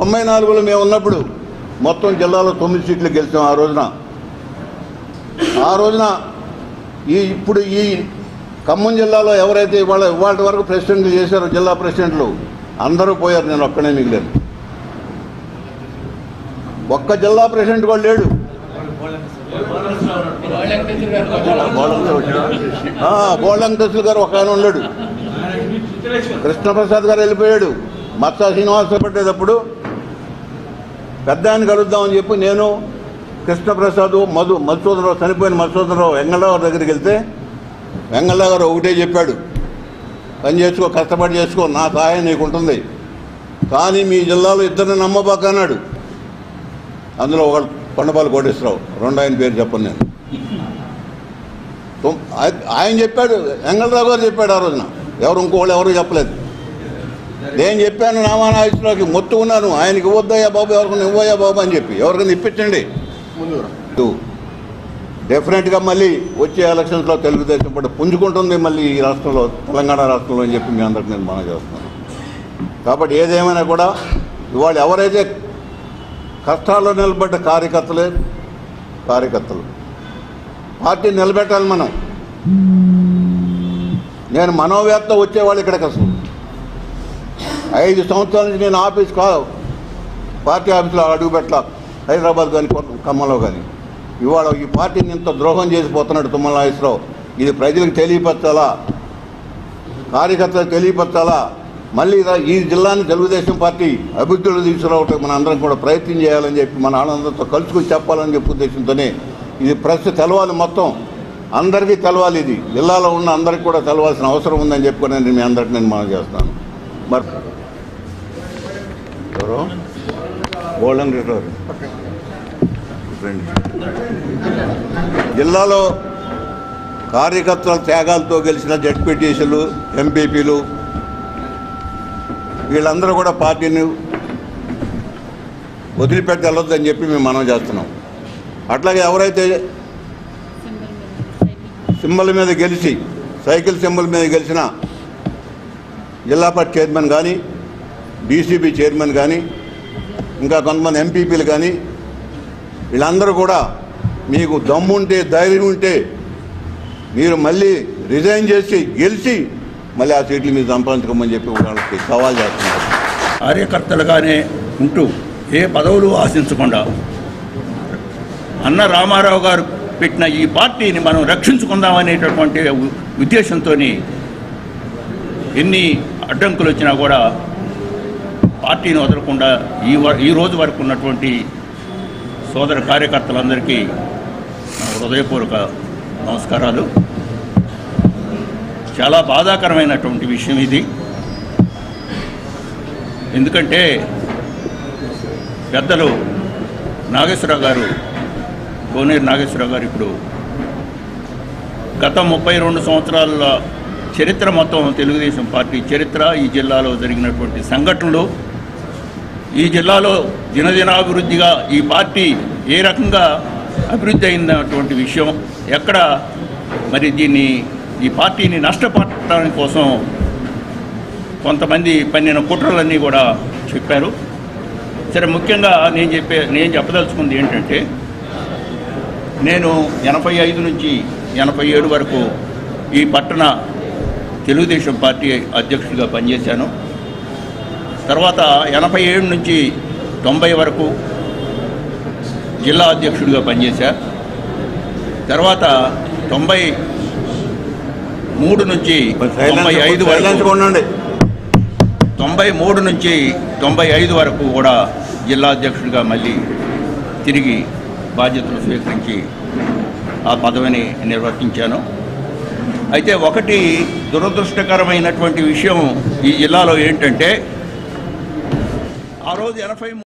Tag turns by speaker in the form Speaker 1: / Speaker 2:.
Speaker 1: తొంభై నాలుగులో మేము ఉన్నప్పుడు మొత్తం జిల్లాలో తొమ్మిది సీట్లు గెలిచాం ఆ రోజున ఆ రోజున ఈ ఇప్పుడు ఈ ఖమ్మం జిల్లాలో ఎవరైతే ఇవాళ ఇవాళ వరకు ప్రెసిడెంట్లు చేశారో జిల్లా ప్రెసిడెంట్లు అందరూ పోయారు నేను ఒక్కనే మిగిలాను ఒక్క జిల్లా ప్రెసిడెంట్ కూడా లేడు ఆ, బోళంకృష్ణ గారు ఒక ఆయన ఉన్నాడు కృష్ణప్రసాద్ గారు వెళ్ళిపోయాడు మత్స శ్రీనివాస పట్టేటప్పుడు పెద్ద ఆయన కలుద్దామని చెప్పి నేను కృష్ణప్రసాద్ మధు మధుసూదనరావు చనిపోయిన మధుసూదనరావు వెంగళరావు దగ్గరికి వెళ్తే వెంగళరావు గారు ఒకటే చెప్పాడు పని చేసుకో కష్టపడి చేసుకో నా సహాయం నీకు ఉంటుంది కానీ మీ జిల్లాలో ఇద్దరిని నమ్మబాక అన్నాడు అందులో ఒకడు కొండపాలు కోటేశ్వరరావు రెండు ఆయన పేరు చెప్పను నేను తొమ్- ఆయ- ఆయన చెప్పాడు వెంగళరావు గారు చెప్పాడు ఆ రోజున ఎవరు ఇంకోళ్ళు ఎవరు చెప్పలేదు నేను చెప్పాను నామానాయకులకి మొత్తం ఉన్నాను ఆయనకి ఇవ్వద్దయ్యా బాబు ఎవరికైనా ఇవ్వయ్యా బాబు అని చెప్పి ఎవరికైనా ఇప్పించండి డెఫినెట్గా మళ్ళీ వచ్చే ఎలక్షన్స్లో తెలుగుదేశం పార్టీ పుంజుకుంటుంది మళ్ళీ ఈ రాష్ట్రంలో తెలంగాణ రాష్ట్రంలో అని చెప్పి మీ అందరికి నేను మనం చేస్తున్నాను కాబట్టి ఏదేమైనా కూడా ఇవాళ ఎవరైతే కష్టాల్లో నిలబడ్డ కార్యకర్తలే కార్యకర్తలు పార్టీ నిలబెట్టాలి మనం నేను మనోవేత్త వచ్చేవాళ్ళు ఇక్కడికి అసలు ఐదు సంవత్సరాల నుంచి నేను ఆఫీస్ కా పార్టీ ఆఫీస్లో అడుగు పెట్టలా హైదరాబాద్ కానీ కొత్త- ఖమ్మంలో కానీ ఇవాళ ఈ పార్టీని ఇంత ద్రోహం చేసిపోతున్నాడు తుమ్మల నాగేశ్వరరావు ఇది ప్రజలకు తెలియపరచాలా కార్యకర్తలకు తెలియపరచాలా మళ్ళీ రా- ఈ జిల్లాని తెలుగుదేశం పార్టీ అభివృద్ధిలో తీసుకురావటం మన అందరం కూడా ప్రయత్నం చేయాలని చెప్పి మన ఆనందంతో కలుసుకుని చెప్పాలని చెప్పి ఉద్దేశంతోనే ఇది ప్రెస్ తెలవాలి మొత్తం అందరికీ తెలవాలి ఇది జిల్లాలో ఉన్న అందరికీ కూడా తెలవాల్సిన అవసరం ఉందని చెప్పుకొని నేను మీ అందరికి నేను మనం చేస్తాను మరి ఎవరు గోల్డెన్ రిటోర్ జిల్లాలో కార్యకర్తల త్యాగాలతో గెలిచిన జడ్పీటీసీలు ఎంపీపీలు వీళ్ళందరూ కూడా పార్టీని వదిలిపెట్టి వెళ్ళొద్దని చెప్పి మేము మనం చేస్తున్నాం అట్లాగే ఎవరైతే సింబల్ మీద గెలిచి సైకిల్ సింబల్ మీద గెలిచిన జిల్లా పరిషత్ చైర్మన్ కానీ డీసీబీ చైర్మన్ కానీ ఇంకా కొంతమంది ఎంపీపీలు కానీ వీళ్ళందరూ కూడా మీకు దమ్ముంటే ధైర్యం ఉంటే మీరు మళ్ళీ రిజైన్ చేసి గెలిచి మళ్ళీ ఆ సీట్లు మీరు సంపాదించుకోమని చెప్పి వాళ్ళకి సవాల్ చేస్తున్నారు
Speaker 2: కార్యకర్తలుగానే ఉంటూ ఏ పదవులు ఆశించకుండా అన్న రామారావు గారు పెట్టిన ఈ పార్టీని మనం రక్షించుకుందామనేటటువంటి ఉ- ఉద్దేశంతో ఎన్ని అడ్డంకులు వచ్చినా కూడా పార్టీని వదలకుండా ఈ వ- ఈ రోజు వరకు ఉన్నటువంటి సోదర కార్యకర్తలందరికీ నా హృదయపూర్వక నమస్కారాలు చాలా బాధాకరమైనటువంటి విషయం ఇది ఎందుకంటే పెద్దలు నాగేశ్వరరావు గారు కోనేరు నాగేశ్వరరావు గారు ఇప్పుడు గత ముప్పై రెండు సంవత్సరాల చరిత్ర మొత్తం తెలుగుదేశం పార్టీ చరిత్ర ఈ జిల్లాలో జరిగినటువంటి సంఘటనలు ఈ జిల్లాలో దినదినాభివృద్ధిగా ఈ పార్టీ ఏ రకంగా అభివృద్ధి అయినటువంటి విషయం ఎక్కడ మరి దీన్ని ఈ పార్టీని నష్టపడటానికి కోసం కొంతమంది పన్నిన కుట్రలన్నీ కూడా చెప్పారు సరే ముఖ్యంగా నేను చెప్పే నేను చెప్పదలుచుకుంది ఏంటంటే నేను ఎనభై ఐదు నుంచి ఎనభై ఏడు వరకు ఈ పట్టణ తెలుగుదేశం పార్టీ అధ్యక్షుడిగా పనిచేశాను తర్వాత ఎనభై ఏడు నుంచి తొంభై వరకు జిల్లా అధ్యక్షుడిగా పనిచేశా తర్వాత తొంభై మూడు నుంచి తొంభై ఐదు
Speaker 1: సైలెన్స్
Speaker 2: వరకు
Speaker 1: ఉండండి
Speaker 2: తొంభై మూడు నుంచి తొంభై ఐదు వరకు కూడా జిల్లా అధ్యక్షుడిగా మళ్ళీ తిరిగి బాధ్యతలు స్వీకరించి ఆ పదవిని నిర్వర్తించాను అయితే ఒకటి దురదృష్టకరమైనటువంటి విషయం ఈ జిల్లాలో ఏంటంటే ఆ రోజు ఎనభై